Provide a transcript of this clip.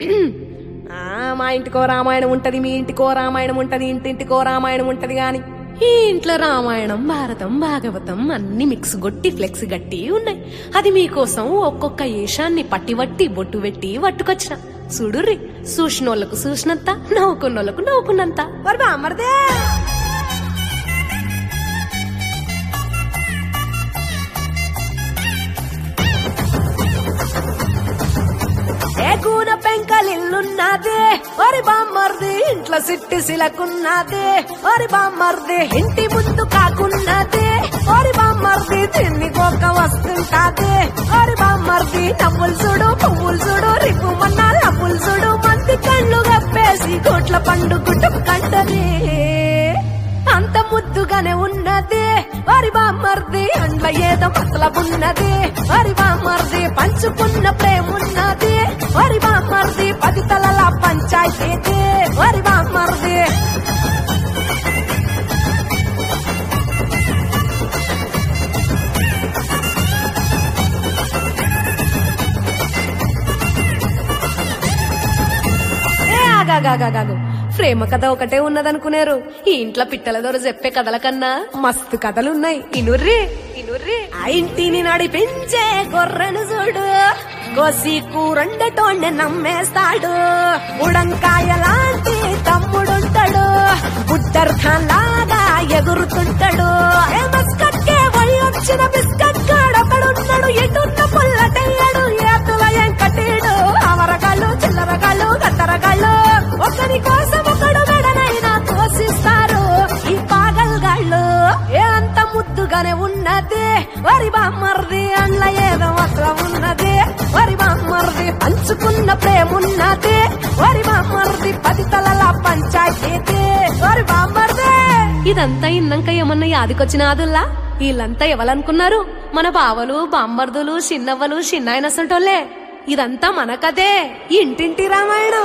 ఆ, మా ఇంటికో రామాయణం ఉంటది మీ ఇంటికో రామాయణం ఉంటది ఇంటింటికో రామాయణం ఉంటది గాని ఈ ఇంట్లో రామాయణం భారతం భాగవతం అన్ని మిక్స్ గొట్టి ఫ్లెక్స్ గట్టి ఉన్నాయి అది మీకోసం ఒక్కొక్క ఏషాన్ని పట్టివట్టి బొట్టు పెట్టి పట్టుకొచ్చిన చూడుర్రి చూసినోళ్లకు చూసినంత నవ్వుకున్నోళ్లకు నవ్వుకున్నంత మరి బామర్దే ఏ కూన పెంకలిల్లున్నది ఒరి బామ్మర్ది ఇంట్లో సిట్టి సిలకున్నది ఒరి బామ్మర్ది ఇంటి ముందు కాకున్నది ఒరి బామ్మర్ది తిన్ని గోక వస్తుంటది ఒరి బామ్మర్ది నవ్వులు చూడు పువ్వులు చూడు రిపు మన్నా నవ్వులు చూడు మంది కళ్ళు గప్పేసి కోట్ల పండు గుట్టు కంటది అంత ముద్దుగానే ఉన్నది వరి బామ్మర్ది అండ్ల ఏదో మతలబున్నది వరి బామ్మర్ది పంచుకున్న ప్రేమున్నది వరి బామ్మర్ది పది తలల పంచాయతీ వరి బామ్మర్ది ఏ ఆగాగాగాగాగు ప్రేమ కథ ఒకటే ఉన్నదనుకునేరు ఈ ఇంట్లో పిట్టల దొర చెప్పే కథల కన్నా మస్తు కథలున్నాయి ఇనుర్రి ఇనుర్రి ఆ ఇంటిని నడిపించే గొర్రెను చూడు కోసి కూరండటోండి నమ్మేస్తాడు ఉడంకాయ లాంటి తమ్ముడుంటాడు బుడ్డర్ ఖాన్ లాగా ఎగురుతుంటాడు ఏ మస్కట్కే వచ్చిన బిస్కట్ కాడొకడున్నాడు ఎటున్న పుల్లటయ్యాడు ఏతుల ఏం కట్టాడు అవరగాళ్ళు చిల్లరగాళ్ళు గత్తరగాళ్ళు ఒకరి కోసం ఒకడు మెడనైనా తోసిస్తారు ఈ పాగల్గాళ్ళు ఏ అంత ముద్దుగానే ఉన్నది వరి బామ్మర్ది అండ్ల ఏదో మాత్రం ఉన్నది వరి బామ్మర్ది పంచుకున్న ప్రేమున్నది వరి బామ్మర్ది పది తలల పంచాయతీ వరి బామ్మర్ది ఇదంతా ఇన్నాక ఏమన్నా యాదికొచ్చిన ఆదుల్లా వీళ్ళంతా ఎవరనుకున్నారు మన బావలు బామ్మర్దులు చిన్నవ్వలు చిన్నాయన అసంటోళ్ళే ఇదంతా మన కథే ఇంటింటి రామాయణం